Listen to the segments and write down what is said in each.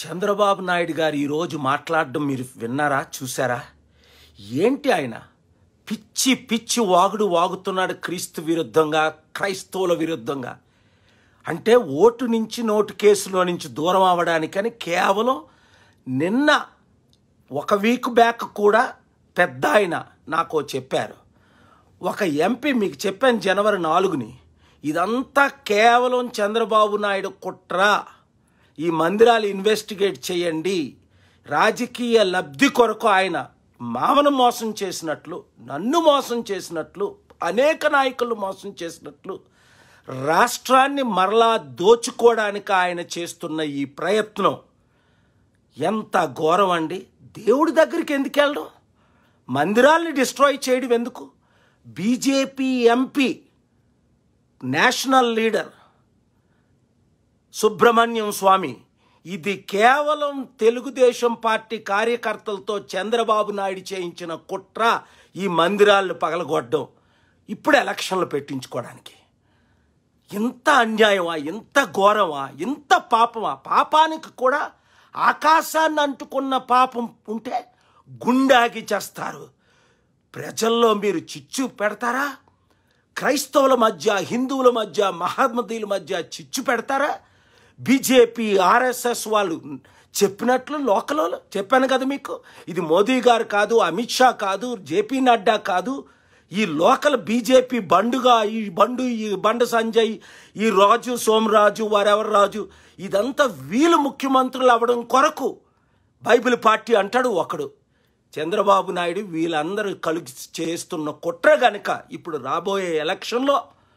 చంద్రబాబు నాయుడు గారు ఈరోజు మాట్లాడడం మీరు విన్నారా చూసారా ఏంటి ఆయన పిచ్చి పిచ్చి వాగుడు వాగుతున్నాడు క్రీస్తు విరుద్ధంగా క్రైస్తవుల విరుద్ధంగా అంటే ఓటు నుంచి నోటు కేసులో నుంచి దూరం అవ్వడానికని కేవలం నిన్న ఒక వీక్ బ్యాక్ కూడా పెద్ద ఆయన నాకు చెప్పారు ఒక ఎంపీ మీకు చెప్పాను జనవరి నాలుగుని ఇదంతా కేవలం చంద్రబాబు నాయుడు కుట్ర ఈ మందిరాలు ఇన్వెస్టిగేట్ చేయండి రాజకీయ లబ్ధి కొరకు ఆయన మామను మోసం చేసినట్లు నన్ను మోసం చేసినట్లు అనేక నాయకులు మోసం చేసినట్లు రాష్ట్రాన్ని మరలా దోచుకోవడానికి ఆయన చేస్తున్న ఈ ప్రయత్నం ఎంత ఘోరం అండి దేవుడి దగ్గరికి ఎందుకు వెళ్ళడం మందిరాల్ని డిస్ట్రాయ్ చేయడం ఎందుకు BJP MP national leader Subrahmanyam Swamy ఇది కేవలం తెలుగుదేశం పార్టీ కార్యకర్తలతో చంద్రబాబు నాయుడు చేయించిన కుట్ర ఈ మందిరాలను పగలగొట్టడం ఇప్పుడు ఎలక్షన్లు పెట్టించుకోవడానికి ఇంత అన్యాయమా ఇంత ఘోరమా ఇంత పాపమా పాపానికి కూడా ఆకాశాన్ని అంటుకున్న పాపం ఉంటే గుండాగి చేస్తారు ప్రజల్లో మీరు చిచ్చు పెడతారా క్రైస్తవుల మధ్య హిందువుల మధ్య మహమ్మదీల మధ్య చిచ్చు పెడతారా బీజేపీ ఆర్ఎస్ఎస్ వాళ్ళు చెప్పినట్లు లోకలలో చెప్పాను కదా మీకు ఇది మోదీ గారు కాదు అమిత్ షా కాదు జేపీ నడ్డా కాదు ఈ లోకల్ బీజేపీ బండుగా ఈ బండు ఈ బండ సంజయ్ ఈ రాజు సోమరాజు వారెవరు రాజు ఇదంతా వీళ్ళు ముఖ్యమంత్రులు అవ్వడం కొరకు బైబిల్ పార్టీ అంటాడు ఒకడు చంద్రబాబు నాయుడు వీళ్ళందరూ కలిగి చేస్తున్న కుట్ర గనక ఇప్పుడు రాబోయే ఎలక్షన్లో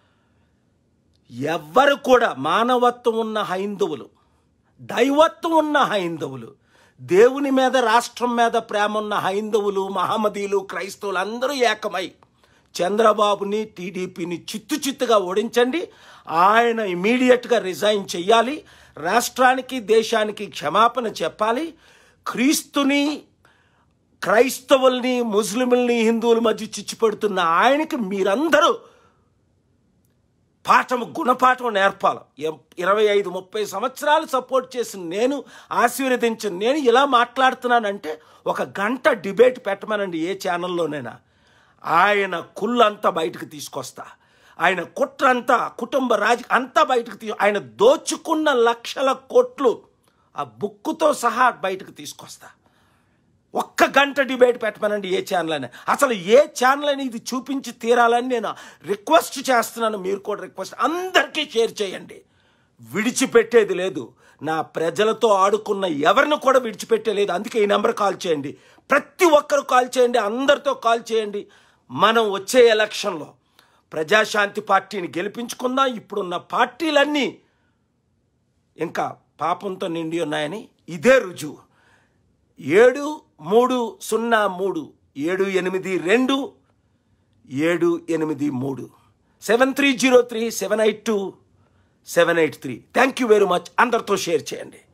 ఎవ్వరు కూడా మానవత్వం ఉన్న హైందవులు దైవత్వం ఉన్న హైందవులు దేవుని మీద రాష్ట్రం మీద ప్రేమ ఉన్న హైందవులు మహమ్మదీలు క్రైస్తవులు అందరూ ఏకమై చంద్రబాబుని టీడీపీని చిత్తు చిత్తుగా ఓడించండి ఆయన ఇమీడియట్గా రిజైన్ చెయ్యాలి రాష్ట్రానికి దేశానికి క్షమాపణ చెప్పాలి క్రీస్తుని క్రైస్తవుల్ని ముస్లింల్ని హిందువుల మధ్య చిచ్చుపెడుతున్న ఆయనకి మీరందరూ పాఠం గుణపాఠం నేర్పాలి ఎం- ఇరవై ఐదు ముప్పై సంవత్సరాలు సపోర్ట్ చేసిన నేను ఆశీర్వదించిన నేను ఇలా మాట్లాడుతున్నానంటే ఒక గంట డిబేట్ పెట్టమనండి ఏ ఛానల్లోనైనా ఆయన కుళ్ళంతా బయటకు తీసుకొస్తా ఆయన కుట్రంతా కుటుంబ రాజ అంతా బయటకు తీ ఆయన దోచుకున్న లక్షల కోట్లు ఆ బుక్కుతో సహా బయటకు తీసుకొస్తా ఒక్క గంట డిబేట్ పెట్టమనండి ఏ ఛానల్ అని అసలు ఏ ఛానల్ అని ఇది చూపించి తీరాలని నేను రిక్వెస్ట్ చేస్తున్నాను మీరు కూడా రిక్వెస్ట్ అందరికీ షేర్ చేయండి విడిచిపెట్టేది లేదు నా ప్రజలతో ఆడుకున్న ఎవరిని కూడా విడిచిపెట్టేలేదు అందుకే ఈ నెంబర్ కాల్ చేయండి ప్రతి ఒక్కరు కాల్ చేయండి అందరితో కాల్ చేయండి మనం వచ్చే ఎలక్షన్లో ప్రజాశాంతి పార్టీని గెలిపించుకుందాం ఇప్పుడున్న పార్టీలన్నీ ఇంకా పాపంతో నిండి ఉన్నాయని ఇదే రుజువు ఏడు మూడు సున్నా మూడు ఏడు ఎనిమిది రెండు ఏడు ఎనిమిది మూడు seven three zero three seven eight two seven eight three thank you very much అందరితో షేర్ చేయండి